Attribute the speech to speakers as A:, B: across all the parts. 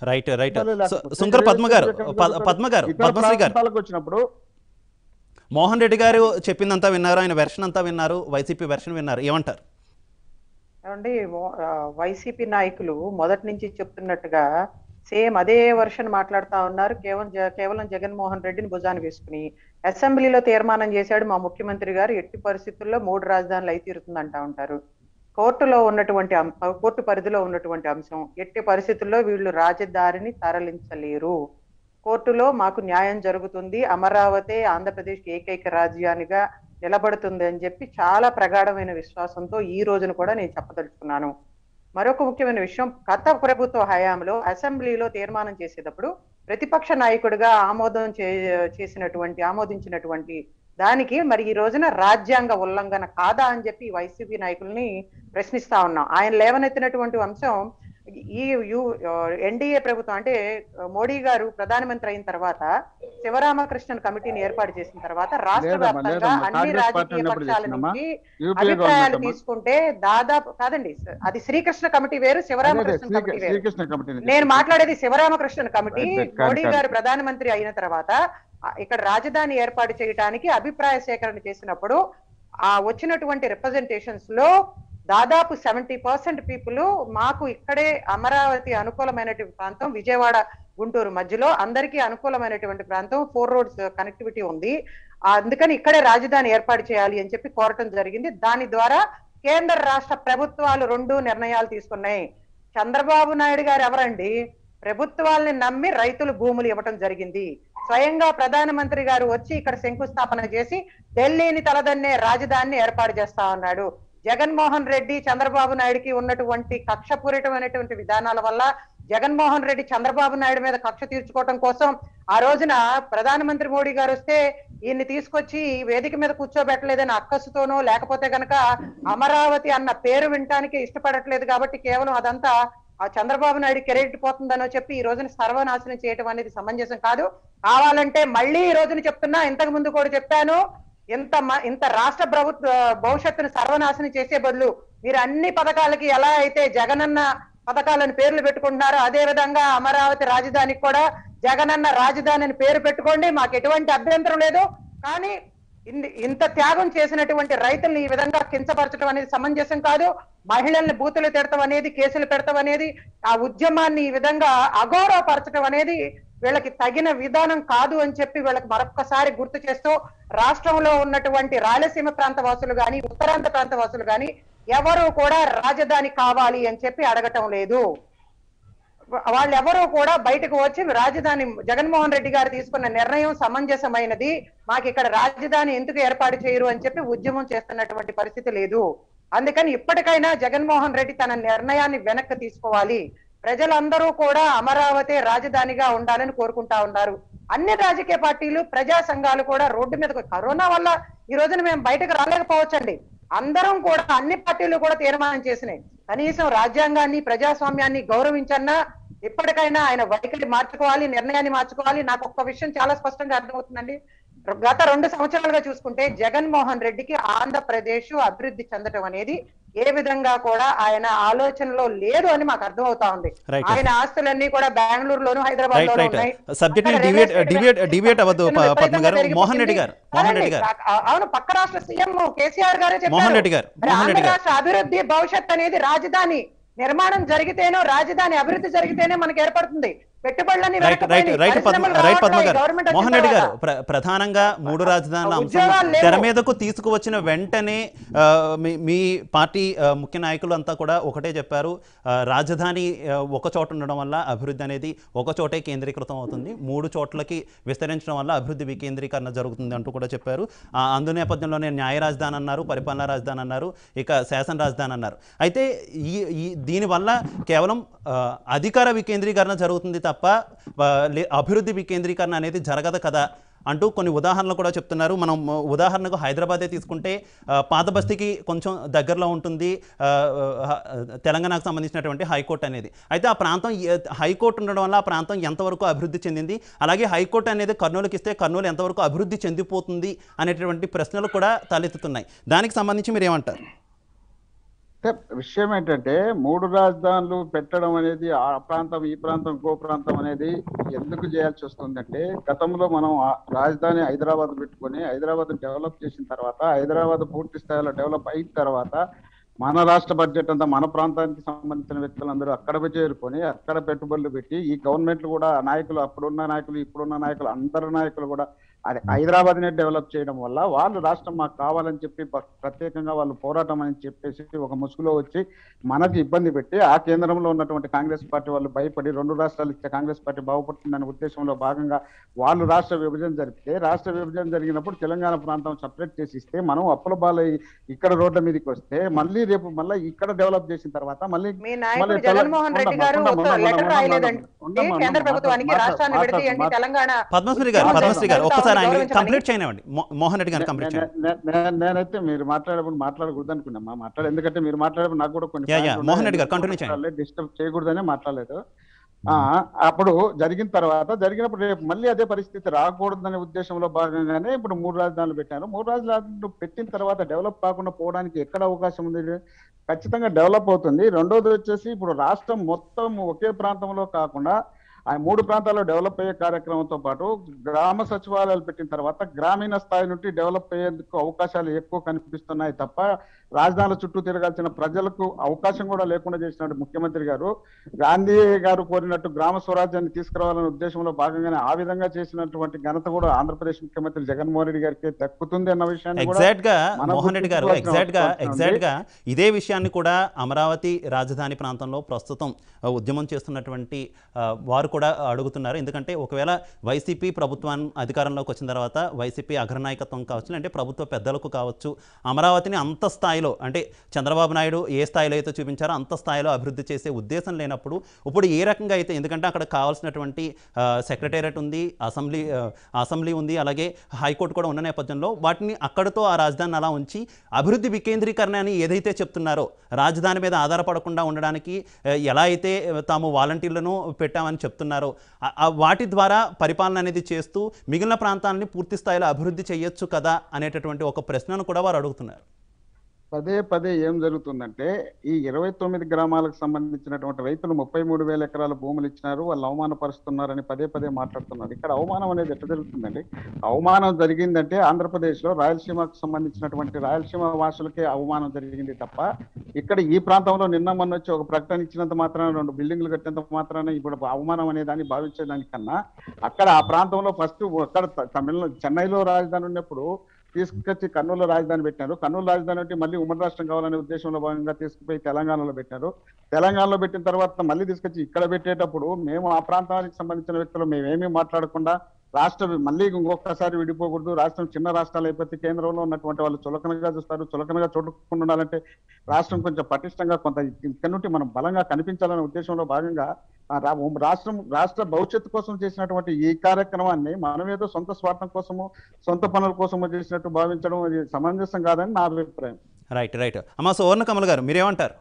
A: Right right
B: ఫలితాలే
A: సు-
B: లేకపోతే
A: సుంకర పద్మ గారు
B: ఎక్కడ
A: ప-
B: జరుగుతారు?
A: పద్మ గారు
B: ఇతర
A: పద్మశ్రీ గారు
B: ప్రాంతాలకు వచ్చినప్పుడు
A: మోహన్ రెడ్డి గారు చెప్పిందంతా విన్నారు ఆయన వెర్షన్ అంతా విన్నారు వైసీపీ వెర్షన్ విన్నారు ఏమంటారు
C: ఏమండి మో- ఆ, వైసీపీ నాయకులు మొదటి నుంచి చెప్తున్నట్టుగా సేమ్ అదే వర్షన్ మాట్లాడుతా ఉన్నారు కేవలం జ- కేవలం జగన్మోహన్ రెడ్డిని భుజాన్ని వేసుకుని అసెంబ్లీలో తీర్మానం చేశాడు మా ముఖ్యమంత్రి గారు ఎట్టి పరిస్థితుల్లో మూడు రాజధానులు అయి తీరుతుందంటా ఉంటారు కోర్టులో ఉన్నటువంటి అం- కోర్టు పరిధిలో ఉన్నటువంటి అంశం ఎట్టి పరిస్థితుల్లో వీళ్ళు రాజధానిని తరలించలేరు కోర్టులో మాకు న్యాయం జరుగుతుంది అమరావతి ఆంధ్రప్రదేశ్ ఏకైక రాజ్యానిగా నిలబడుతుంది అని చెప్పి చాలా ప్రగాఢమైన విశ్వాసంతో ఈ రోజున కూడా నేను చెప్పదలుచుకున్నాను మరొక ముఖ్యమైన విషయం గత ప్రభుత్వ హయాంలో అసెంబ్లీలో తీర్మానం చేసేటప్పుడు ప్రతిపక్ష నాయకుడిగా ఆమోదం చే- చేసినటువంటి ఆమోదించినటువంటి దానికి మరి ఈ రోజున రాజ్యాంగ ఉల్లంఘన కాదా అని చెప్పి ఈ వైసీపీ నాయకుల్ని ప్రశ్నిస్తా ఉన్నాం ఆయన లేవనెత్తినటువంటి అంశం ఈ యు ఎన్డీఏ ప్రభుత్వం అంటే మోడీ గారు ప్రధానమంత్రి అయిన తర్వాత శివరామకృష్ణన్ కమిటీని ఏర్పాటు చేసిన తర్వాత రాష్ట్ర
B: లేదమ్మా,
C: వ్యాప్తంగా
B: లేదమ్మా.
C: అన్ని
B: కాంగ్రెస్ పార్టీ
C: రాజకీయ
B: ఉన్నప్పుడు
C: పక్షాల
B: చేసిందమ్మా.
C: నుంచి
B: యూపీఏ
C: అభిప్రాయాలు
B: గవర్నమెంట్ అమ్మా.
C: తీసుకుంటే దాదాపు కాదండి అది శ్రీకృష్ణ కమిటీ వేరు
B: అదే,
C: శివరామకృష్ణ
B: శ్రీక-
C: కమిటీ వేరు
B: శ్రీకృష్ణ కమిటీ
C: నేను మాట్లాడేది శివరామకృష్ణన్ కమిటీ
B: Right, right, కాదు,
C: మోడీ
B: కాదు.
C: గారు ప్రధానమంత్రి అయిన తర్వాత ఆ, ఇక్కడ రాజధాని ఏర్పాటు చేయడానికి అభిప్రాయ సేకరణ చేసినప్పుడు ఆ వచ్చినటువంటి రిప్రజెంటేషన్స్ లో దాదాపు సెవెంటీ పర్సెంట్ పీపుల్ మాకు ఇక్కడే అమరావతి అనుకూలమైనటువంటి ప్రాంతం విజయవాడ గుంటూరు మధ్యలో అందరికీ అనుకూలమైనటువంటి ప్రాంతం ఫోర్ రోడ్స్ కనెక్టివిటీ ఉంది ఆ, అందుకని ఇక్కడే రాజధాని ఏర్పాటు చేయాలి అని చెప్పి కోరటం జరిగింది దాని ద్వారా కేంద్ర రాష్ట్ర ప్రభుత్వాలు రెండు నిర్ణయాలు తీసుకున్నాయి చంద్రబాబు నాయుడు గారు ఎవరండి ప్రభుత్వాల్ని నమ్మి రైతులు భూములు ఇవ్వటం జరిగింది స్వయంగా ప్రధానమంత్రి గారు వచ్చి ఇక్కడ శంకుస్థాపన చేసి ఢిల్లీని తలదన్నే రాజధానిని ఏర్పాటు చేస్తా ఉన్నాడు జగన్మోహన్ రెడ్డి చంద్రబాబు నాయుడుకి ఉన్నటువంటి కక్షపూరితమైనటువంటి విధానాల వల్ల జగన్మోహన్ రెడ్డి చంద్రబాబు నాయుడు మీద కక్ష తీర్చుకోవటం కోసం ఆ రోజున ప్రధానమంత్రి మోడీ గారు వస్తే ఈయన్ని తీసుకొచ్చి ఈ వేదిక మీద కూర్చోబెట్టలేదని అక్కసుతోనో లేకపోతే గనక అమరావతి అన్న పేరు వినటానికి ఇష్టపడట్లేదు కాబట్టి కేవలం అదంతా ఆ చంద్రబాబు నాయుడు క్రెడిట్ పోతుందనో చెప్పి ఈ రోజున సర్వనాశనం చేయటం అనేది సమంజసం కాదు కావాలంటే మళ్ళీ ఈ రోజున చెప్తున్నా ఇంతకు ముందు కూడా చెప్పాను ఇంత మ- ఇంత రాష్ట్ర ప్రభుత్వ భవిష్యత్తును సర్వనాశనం చేసే బదులు మీరు అన్ని పథకాలకి ఎలా అయితే జగనన్న పథకాలను పేర్లు పెట్టుకుంటున్నారో అదే విధంగా అమరావతి రాజధానికి కూడా జగనన్న రాజధాని అని పేరు పెట్టుకోండి మాకు ఎటువంటి అభ్యంతరం లేదు కానీ ఇన్ని- ఇంత త్యాగం చేసినటువంటి రైతుల్ని ఈ విధంగా కించపరచడం అనేది సమంజసం కాదు మహిళల్ని బూతులు తిడతాం అనేది కేసులు పెడతాం అనేది ఆ ఉద్యమాన్ని ఈ విధంగా అగౌరవపరచడం అనేది వీళ్ళకి తగిన విధానం కాదు అని చెప్పి వీళ్ళకి మరొక్కసారి గుర్తు చేస్తూ రాష్ట్రంలో ఉన్నటువంటి రాయలసీమ ప్రాంత వాసులు గాని ఉత్తరాంధ్ర ప్రాంత వాసులు గాని ఎవరు కూడా రాజధాని కావాలి అని చెప్పి అడగటం లేదు వాళ్ళెవరూ కూడా బయటకు వచ్చి రాజధాని జగన్మోహన్ రెడ్డి గారు తీసుకున్న నిర్ణయం సమంజసమైనది మాకు ఇక్కడ రాజధాని ఎందుకు ఏర్పాటు చేయరు అని చెప్పి ఉద్యమం చేస్తున్నటువంటి పరిస్థితి లేదు అందుకని ఇప్పటికైనా జగన్మోహన్ రెడ్డి తన నిర్ణయాన్ని వెనక్కి తీసుకోవాలి ప్రజలందరూ కూడా అమరావతి రాజధానిగా ఉండాలని కోరుకుంటా ఉన్నారు అన్ని రాజకీయ పార్టీలు ప్రజా సంఘాలు కూడా రోడ్డు మీదకు కరోనా వల్ల ఈ రోజున మేము బయటకు రాలేకపోవచ్చండి అందరం కూడా అన్ని పార్టీలు కూడా తీర్మానం చేసినాయి కనీసం రాజ్యాంగాన్ని ప్రజాస్వామ్యాన్ని గౌరవించన్నా ఇప్పటికైనా ఆయన వైఖరి మార్చుకోవాలి నిర్ణయాన్ని మార్చుకోవాలి నాకు ఒక్క విషయం చాలా స్పష్టంగా అర్థమవుతుందండి గత రెండు సంవత్సరాలుగా చూసుకుంటే జగన్మోహన్ రెడ్డికి ఆంధ్రప్రదేశ్ అభివృద్ధి చెందడం అనేది ఏ విధంగా కూడా ఆయన ఆలోచనలో లేదు అని మాకు అర్థమవుతా ఉంది
A: Right.
C: ఆయన ఆస్తులన్నీ కూడా బెంగళూరులోను హైదరాబాద్
A: రైట్
C: లో
A: రైట్
C: ఉన్నాయి
A: సబ్జెక్ట్
C: అక్కడ
A: debate
C: real estate
A: debate debate అవ్వద్దు ప-
C: విపరీతంగా
A: పద్మ గారు
C: పెరిగిపోతుంది.
A: మోహన్ రెడ్డి గారు మోహన్ రెడ్డి గారు
C: కాదండి, కా- అవును పక్క రాష్ట్ర సీఎం కేసీఆర్ గారే చెప్పారు
A: మోహన్ రెడ్డి గారు,
C: మరి
A: మోహన్ రెడ్డి
C: ఆంధ్ర
A: గారు.
C: రాష్ట్ర అభివృద్ధి భవిష్యత్ అనేది రాజధాని నిర్మాణం జరిగితేనో రాజధాని అభివృద్ధి జరిగితేనే మనకి ఏర్పడుతుంది పెట్టుబడులన్నీ
A: రైట్ రైట్
C: వెనక్కిపోయినాయి.
A: రైట్ పద్మ
C: పరిశ్రమలు
A: రైట్ పద్మ
C: రావట్లేదు,
A: గారు
C: గవర్నమెంట్ వచ్చిన
A: మోహన్ రెడ్డి గారు
C: తర్వాత.
A: ప్ర- ప్రధానంగా మూడు రాజధానుల అంశం
C: ఉద్యోగాలు లేవు.
A: తెర మీదకు తీసుకువచ్చిన వెంటనే ఆ, మీ- మీ పార్టీ ఆ, ముఖ్య నాయకులు అంతా కూడా ఒకటే చెప్పారు ఆ, రాజధాని ఆ, ఒక చోట ఉండడం వల్ల అభివృద్ధి అనేది ఒక చోటే కేంద్రీకృతం అవుతుంది మూడు చోట్లకి విస్తరించడం వల్ల అభివృద్ధి వికేంద్రీకరణ జరుగుతుంది అంటూ కూడా చెప్పారు ఆ, అందు నేపథ్యంలోనే న్యాయ రాజధాని అన్నారు పరిపాలనా రాజధాని అన్నారు ఇక శాసన రాజధాని అన్నారు అయితే ఈ ఈ దీనివల్ల కేవలం ఆ, అధికార వికేంద్రీకరణ జరుగుతుంది తప్ప ఆ, లే- అభివృద్ధి వికేంద్రీకరణ అనేది జరగదు కదా అంటూ కొన్ని ఉదాహరణలు కూడా చెప్తున్నారు మనం ఆ, ఉదాహరణకు హైదరాబాదే తీసుకుంటే ఆ, పాత బస్తీకి కొంచెం దగ్గరలో ఉంటుంది ఆ, ఆ, తెలంగాణకు సంబంధించినటువంటి హైకోర్టు అనేది అయితే ఆ ప్రాంతం ఏ- హైకోర్టు ఉండడం వల్ల ఆ ప్రాంతం ఎంతవరకు అభివృద్ధి చెందింది అలాగే హైకోర్టు అనేది కర్నూలుకి ఇస్తే కర్నూలు ఎంతవరకు అభివృద్ధి చెందిపోతుంది అనేటువంటి ప్రశ్నలు కూడా తలెత్తుతున్నాయి దానికి సంబంధించి మీరు ఏమంటారు
B: అంటే విషయం ఏంటంటే మూడు రాజధానులు పెట్టడం అనేది ఆ ప్రాంతం ఈ ప్రాంతం ఇంకో ప్రాంతం అనేది ఎందుకు చేయాల్సి వస్తుందంటే గతంలో మనం ఆ రాజధాని హైదరాబాద్ పెట్టుకొని హైదరాబాద్ డెవలప్ చేసిన తర్వాత హైదరాబాద్ పూర్తి స్థాయిలో డెవలప్ అయిన తర్వాత మన రాష్ట్ర బడ్జెట్ అంతా మన ప్రాంతానికి సంబంధించిన వ్యక్తులందరూ అక్కడ చేరుకొని అక్కడ పెట్టుబడులు పెట్టి ఈ గవర్నమెంట్లు కూడా నాయకులు అప్పుడున్న నాయకులు ఇప్పుడున్న నాయకులు అందరు నాయకులు కూడా అది హైదరాబాద్ నే డెవలప్ చేయడం వల్ల వాళ్ళు రాష్ట్రం మాకు కావాలని చెప్పి ప- ప్రత్యేకంగా వాళ్ళు పోరాటం అని చెప్పేసి ఒక ముసుగులో వచ్చి మనకి ఇబ్బంది పెట్టి ఆ కేంద్రంలో ఉన్నటువంటి కాంగ్రెస్ పార్టీ వాళ్ళు భయపడి రెండు రాష్ట్రాలు ఇస్తే కాంగ్రెస్ పార్టీ బాగుపడుతుందనే ఉద్దేశంలో భాగంగా వాళ్ళు రాష్ట్ర విభజన జరిపితే రాష్ట్ర విభజన జరిగినప్పుడు తెలంగాణ ప్రాంతం సపరేట్ చేసి ఇస్తే మనం అప్పుల బాల ఇక్కడ రోడ్ల మీదకి వస్తే మళ్ళీ రేపు మళ్ళీ ఇక్కడ డెవలప్ చేసిన తర్వాత మళ్ళీ
C: మీ నాయకుడు
B: మళ్ళీ తెల-
C: జగన్మోహన్ రెడ్డి
B: ఉండమ్మా,
C: గారు
B: ఉండమ్మా,
C: ఒక
B: ఉండమ్మా,
C: లెటర్
B: ఉండమ్మా,
C: రాయలేదండి
B: ఉండమ్మా,
C: కేంద్ర
B: ఉండమ్మా,
C: ప్రభుత్వానికి
B: మాట్లాడు,
C: రాష్ట్రాన్ని
B: మాట్లాడు,
C: విడదీయండి
B: మాట్లాడు.
C: తెలంగాణ
A: పద్మశ్రీ గారు
C: ఉద్యమం
A: పద్మశ్రీ గారు
C: చేస్తాం,
A: ఒక్కసారి ఆయన
C: గౌరవించమని.
A: కంప్లీట్ చేయనివ్వండి మో- మోహన్ రెడ్డి గారిని కంప్లీట్ చేయండి
B: నే- నే- నే- నేనైతే మీరు మాట్లాడేప్పుడు మాట్లాడకూడదు అనుకున్నామా మాట్లాడ ఎందుకంటే మీరు మాట్లాడేప్పుడు నాకు కూడా కొన్ని
A: యా,
B: points
A: యా,
B: ఉన్నాయి.
A: మోహన్ రెడ్డి గారు continue చేయండి.
B: డిస్టర్బ్ చేయకూడదనే మాట్లాడలేదు ఆ అప్పుడు జరిగిన తర్వాత జరిగినప్పుడు రేపు మళ్ళీ అదే పరిస్థితి రాకూడదనే ఉద్దేశంలో భాగంగానే ఇప్పుడు మూడు రాజధానులు పెట్టారు మూడు రాజధానులు పెట్టిన తర్వాత డెవలప్ కాకుండా పోవడానికి ఎక్కడ అవకాశం ఉంది ఖచ్చితంగా డెవలప్ అవుతుంది రెండోది వచ్చేసి ఇప్పుడు రాష్ట్రం మొత్తం ఒకే ప్రాంతంలో కాకుండా ఆ మూడు ప్రాంతాల్లో డెవలప్ అయ్యే కార్యక్రమంతో పాటు గ్రామ సచివాలయాలు పెట్టిన తర్వాత గ్రామీణ స్థాయి నుండి డెవలప్ అయ్యేందుకు అవకాశాలు ఎక్కువ కనిపిస్తున్నాయి తప్ప రాజధానుల చుట్టూ తిరగాల్సిన ప్రజలకు అవకాశం కూడా లేకుండా చేసినట్టు ముఖ్యమంత్రి గారు గాంధీ గారు కోరినట్టు గ్రామ స్వరాజ్యాన్ని తీసుకురావాలనే ఉద్దేశంలో భాగంగానే ఆ విధంగా చేసినటువంటి ఘనత కూడా ఆంధ్రప్రదేశ్ ముఖ్యమంత్రి జగన్మోహన్ రెడ్డి గారికి దక్కుతుంది అన్న విషయాన్ని కూడా
A: ఎగ్జాక్ట్ గా
B: మనం
A: మోహన్ రెడ్డి గారు
B: గుర్తుంచుకోవాల్సిన
A: ఎగ్జాక్ట్ గా
B: అవసరం ఉంది.
A: ఎగ్జాక్ట్ గా ఇదే విషయాన్ని కూడా అమరావతి రాజధాని ప్రాంతంలో ప్రస్తుతం ఆ, ఉద్యమం చేస్తున్నటువంటి ఆ, వారు కూడా అడుగుతున్నారు ఎందుకంటే ఒకవేళ వైసీపీ ప్రభుత్వం అధికారంలోకి వచ్చిన తర్వాత వైసీపీ అగ్రనాయకత్వం కావచ్చు అంటే ప్రభుత్వ పెద్దలకు కావచ్చు అమరావతిని అంత స్థాయిలో అంటే చంద్రబాబు నాయుడు ఏ స్థాయిలో అయితే చూపించారో అంత స్థాయిలో అభివృద్ధి చేసే ఉద్దేశం లేనప్పుడు ఇప్పుడు ఏ రకంగా అయితే ఎందుకంటే అక్కడ కావాల్సినటువంటి సెక్రటేరియట్ ఉంది అసెంబ్లీ ఆ, అసెంబ్లీ ఉంది అలాగే హైకోర్టు కూడా ఉన్న నేపథ్యంలో వాటిని అక్కడితో ఆ రాజధానిని అలా ఉంచి అభివృద్ధి వికేంద్రీకరణ అని ఏదైతే చెప్తున్నారో రాజధాని మీద ఆధారపడకుండా ఉండడానికి ఆ, ఎలా అయితే తాము వాలంటీర్లను పెట్టామని చెప్తున్నారో ఆ- ఆ వాటి ద్వారా పరిపాలన అనేది చేస్తూ మిగిలిన ప్రాంతాలని పూర్తి స్థాయిలో అభివృద్ధి చేయొచ్చు కదా అనేటటువంటి ఒక ప్రశ్నను కూడా వారు అడుగుతున్నారు
B: పదే పదే ఏం జరుగుతుందంటే ఈ ఇరవై తొమ్మిది గ్రామాలకు సంబంధించినటువంటి రైతులు ముప్పై మూడు వేల ఎకరాల భూములు ఇచ్చినారు వాళ్ళు అవమానపరుస్తున్నారని పదే పదే మాట్లాడుతున్నారు ఇక్కడ అవమానం అనేది ఎట్లా జరుగుతుందండి అవమానం జరిగిందంటే ఆంధ్రప్రదేశ్ లో రాయలసీమకు సంబంధించినటువంటి రాయలసీమ వాసులకే అవమానం జరిగింది తప్ప ఇక్కడ ఈ ప్రాంతంలో నిన్న మొన్న వచ్చి ఒక ప్రకటన ఇచ్చినంత మాత్రాన రెండు బిల్డింగ్లు కట్టినంత మాత్రాన ఇప్పుడు అవమానం అనే దాన్ని భావించేదానికన్నా అక్కడ ఆ ప్రాంతంలో ఫస్ట్ అక్కడ త- తమిళ చెన్నైలో రాజధాని ఉన్నప్పుడు తీసుకొచ్చి కర్నూలు రాజధాని పెట్టారు కర్నూలు రాజధాని అంటే మళ్ళీ ఉమ్మడి రాష్ట్రం కావాలనే ఉద్దేశంలో భాగంగా తీసుకుపోయి తెలంగాణలో పెట్టారు తెలంగాణలో పెట్టిన తర్వాత మళ్ళీ తీసుకొచ్చి ఇక్కడ పెట్టేటప్పుడు మేము ఆ ప్రాంతానికి సంబంధించిన వ్యక్తులు మేమేమీ మాట్లాడకుండా రాష్ట్రం మళ్ళీ ఇంకొకసారి విడిపోకూడదు రాష్ట్రం చిన్న రాష్ట్రాలు అయిపోతే కేంద్రంలో ఉన్నటువంటి వాళ్ళు చులకనగా చూస్తారు చులకనగా చూడకుండా ఉండాలంటే రాష్ట్రం కొంచెం పటిష్టంగా కొంత ఇక్కడ నుండి మనం బలంగా కనిపించాలనే ఉద్దేశంలో భాగంగా ఆ రా- రాష్ట్రం రాష్ట్ర భవిష్యత్తు కోసం చేసినటువంటి ఈ కార్యక్రమాన్ని మనం ఏదో సొంత స్వార్థం కోసము సొంత పనుల కోసము చేసినట్టు భావించడం అది సమంజసం కాదని నా అభిప్రాయం
A: రైట్ రైట్ అమ్మ సువర్ణ కమల్ గారు మీరేమంటారు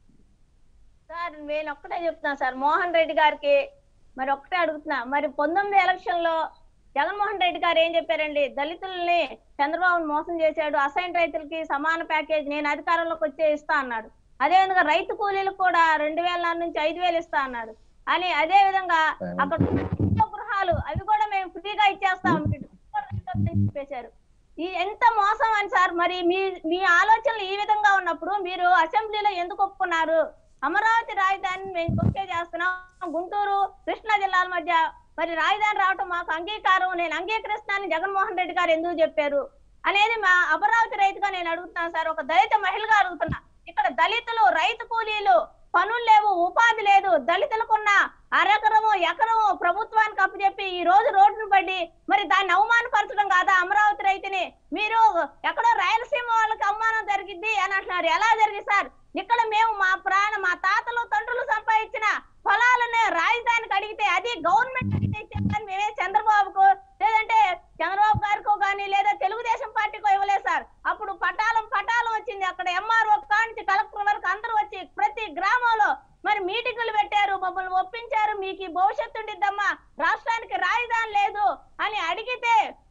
D: సార్ నేను ఒక్కటే చెప్తున్నా సార్ మోహన్ రెడ్డి గారికి మరి ఒక్కటే అడుగుతున్నా మరి పంతొమ్మిది ఎలక్షన్ లో జగన్మోహన్ రెడ్డి గారు ఏం చెప్పారండి దళితుల్ని చంద్రబాబు మోసం చేశాడు అసైన్ రైతులకి సమాన ప్యాకేజ్ నేను అధికారంలోకి వచ్చే ఇస్తా అన్నాడు అదే విధంగా రైతు కూలీలకు కూడా రెండు వేల నాలుగు నుంచి ఐదు వేలు ఇస్తా అన్నాడు అని అదే విధంగా అక్కడ ఇంట్లో గృహాలు అవి కూడా మేము ఫ్రీగా ఇచ్చేస్తాం మీరు అని చెప్పేశారు ఈ ఎంత మోసం అని సార్ మరి మీ మీ ఆలోచనలు ఈ విధంగా ఉన్నప్పుడు మీరు అసెంబ్లీలో ఎందుకు ఒప్పుకున్నారు అమరావతి రాజధానిని మేము ఓకే చేస్తున్నాం గుంటూరు కృష్ణా జిల్లాల మధ్య మరి రాజధాని రావటం మాకు అంగీకారం నేను అంగీకరిస్తానని జగన్మోహన్ రెడ్డి గారు ఎందుకు చెప్పారు అనేది మా అమరావతి రైతుగా నేను అడుగుతున్నాను సార్ ఒక దళిత మహిళగా అడుగుతున్నా ఇక్కడ దళితులు రైతు కూలీలు పనులు లేవు ఉపాధి లేదు దళితులకున్న అరెకరము ఎకరము ప్రభుత్వానికి అప్పచెప్పి ఈ రోజు రోడ్డును పడి మరి దాన్ని అవమానపరచడం కాదా అమరావతి రైతుని మీరు ఎక్కడో రాయలసీమ వాళ్ళకి అవమానం జరిగింది అని అంటున్నారు ఎలా జరిగింది సార్ ఇక్కడ మేము మా ప్రాణ మా తాతలు తండ్రులు సంపాదించిన పొలాలనే రాజధానికి అడిగితే అది గవర్నమెంట్ అడిగితే ఇచ్చేదాన్ని మేమే చంద్రబాబుకు లేదంటే చంద్రబాబు గారికో కానీ లేదా తెలుగుదేశం పార్టీకో ఇవ్వలేదు సార్ అప్పుడు పటాలం పటాలం వచ్చింది అక్కడ ఎంఆర్ఓ కానించి కలెక్టర్ వరకు అందరూ వచ్చి ప్రతి గ్రామంలో మరి మీటింగులు పెట్టారు మమ్మల్ని ఒప్పించారు మీకు ఈ భవిష్యత్తు ఉండిద్దమ్మా రాష్ట్రానికి రాజధాని లేదు అని అడిగితే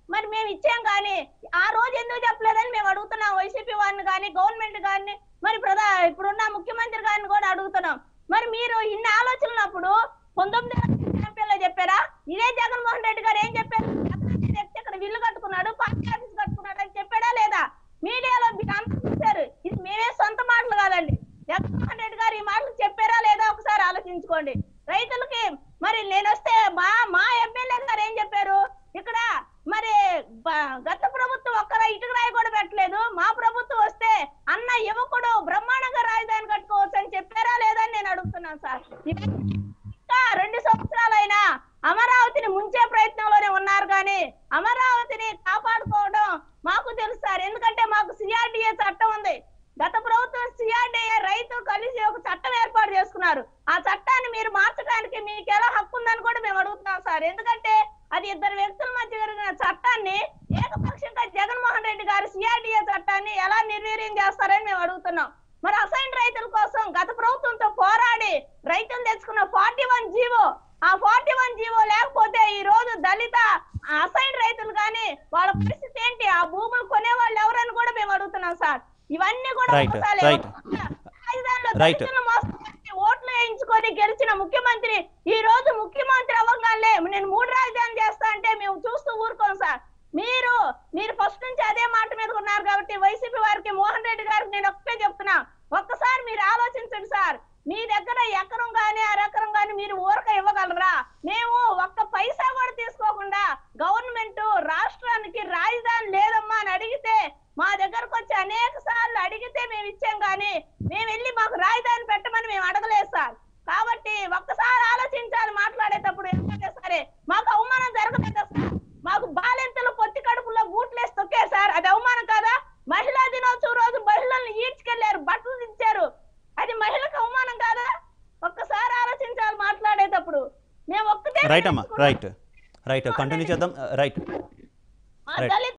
D: మరి మేము ఇచ్చాం కానీ ఆ రోజు ఎందుకు చెప్పలేదని మేము అడుగుతున్నాం వైసీపీ వారిని కానీ గవర్నమెంట్ కానీ మరి ప్రధా ఇప్పుడున్న ముఖ్యమంత్రి గారిని కూడా అడుగుతున్నాం మరి మీరు ఇన్ని ఆలోచనలప్పుడు పంతొమ్మిది ఎంపీలో చెప్పారా ఇదే జగన్మోహన్ రెడ్డి గారు ఏం చెప్పారు జగన్ వ్యక్తి ఇక్కడ విల్లు కట్టుకున్నాడు పార్టీ ఆఫీస్ కట్టుకున్నాడు అని చెప్పాడా లేదా మీడియాలో మీరు అంతా చూశారు ఇది మేమే సొంత మాటలు కాదండి జగన్మోహన్ రెడ్డి గారు ఈ మాటలు చెప్పారా లేదా ఒకసారి ఆలోచించుకోండి రైతులకి మరి నేను వస్తే మా మా ఎమ్మెల్యే గారు ఏం చెప్పారు ఇక్కడ మరి బ- గత ప్రభుత్వం ఒక్కర ఇటుక రాయి కూడా పెట్టలేదు మా ప్రభుత్వం వస్తే అన్న యువకుడు బ్రహ్మాండంగా రాజధాని కట్టుకోవచ్చు అని చెప్పారా లేదా అని నేను అడుగుతున్నాను సార్ ఇవన్నీ ఇంకా రెండు సంవత్సరాలైనా అమరావతిని ముంచే ప్రయత్నంలోనే ఉన్నారు కానీ అమరావతిని కాపాడుకోవడం మాకు తెలుసు సార్ ఎందుకంటే మాకు సిఆర్డిఏ చట్టం ఉంది గత ప్రభుత్వం సిఆర్డిఏ రైతు కలిసి ఒక చట్టం ఏర్పాటు చేసుకున్నారు ఆ చట్టాన్ని మీరు మార్చడానికి మీకు ఎలా హక్కు ఉందని కూడా మేము అడుగుతున్నాం సార్ ఎందుకంటే అది ఇద్దరు వ్యక్తుల మధ్య జరిగిన చట్టాన్ని ఏకపక్షంగా జగన్మోహన్ రెడ్డి గారు సిఆర్డిఏ చట్టాన్ని ఎలా నిర్వీర్యం చేస్తారని మేము అడుగుతున్నాం మరి అసైన్ రైతుల కోసం గత ప్రభుత్వంతో పోరాడి రైతులు తెచ్చుకున్న ఫార్టీ వన్ జీవో ఆ ఫార్టీ వన్ జీవో లేకపోతే ఈ రోజు దళిత అసైన్ రైతులు కానీ వాళ్ళ పరిస్థితి ఏంటి ఆ భూములు కొనే వాళ్ళు ఎవరని కూడా మేము అడుగుతున్నాం సార్ ఇవన్నీ కూడా
A: Right,
D: ఒకసారి
A: right.
D: రాజధానిలో
A: Right.
D: దళితులను మోసం చేసి ఓట్లు వేయించుకొని గెలిచిన ముఖ్యమంత్రి ఈ రోజు ముఖ్యమంత్రి అవ్వగానే నేను మూడు రాజధానులు చేస్తా అంటే మేము చూస్తూ ఊరుకోం సార్ మీరు మీరు ఫస్ట్ నుంచి అదే మాట మీద ఉన్నారు కాబట్టి వైసీపీ వారికి మోహన్ రెడ్డి గారికి నేను ఒక్కటే చెప్తున్నా ఒక్కసారి మీరు ఆలోచించండి సార్ మీ దగ్గర ఎకరం గానీ అరెకరం గానీ మీరు ఊరక ఇవ్వగలరా మేము ఒక్క పైసా కూడా తీసుకోకుండా గవర్నమెంట్ రాష్ట్రానికి రాజధాని లేదమ్మా అని అడిగితే మా దగ్గరకు వచ్చి అనేక సార్లు అడిగితే మేము ఇచ్చాం కానీ మేము వెళ్ళి మాకు రాజధాని పెట్టమని మేము అడగలేదు సార్ కాబట్టి ఒక్కసారి ఆలోచించాలి మాట్లాడేటప్పుడు ఎందుకంటే సరే మాకు అవమానం జరగలేదా సార్ మాకు బాలెంతలు పొత్తి కడుపులో బూట్లేసి తొక్కారు సార్ అది అవమానం కాదా మహిళా దినోత్సవం రోజు మహిళల్ని ఈడ్చుకెళ్లారు బట్టలు ఇచ్చారు అది మహిళకు అవమానం కాదా ఒక్కసారి ఆలోచించాలి మాట్లాడేటప్పుడు మేము ఒక్కటే
A: రైట్ అమ్మా రైట్ రైట్ కంటిన్యూ చేద్దాం రైట్
D: మా
A: Right.
D: దళిత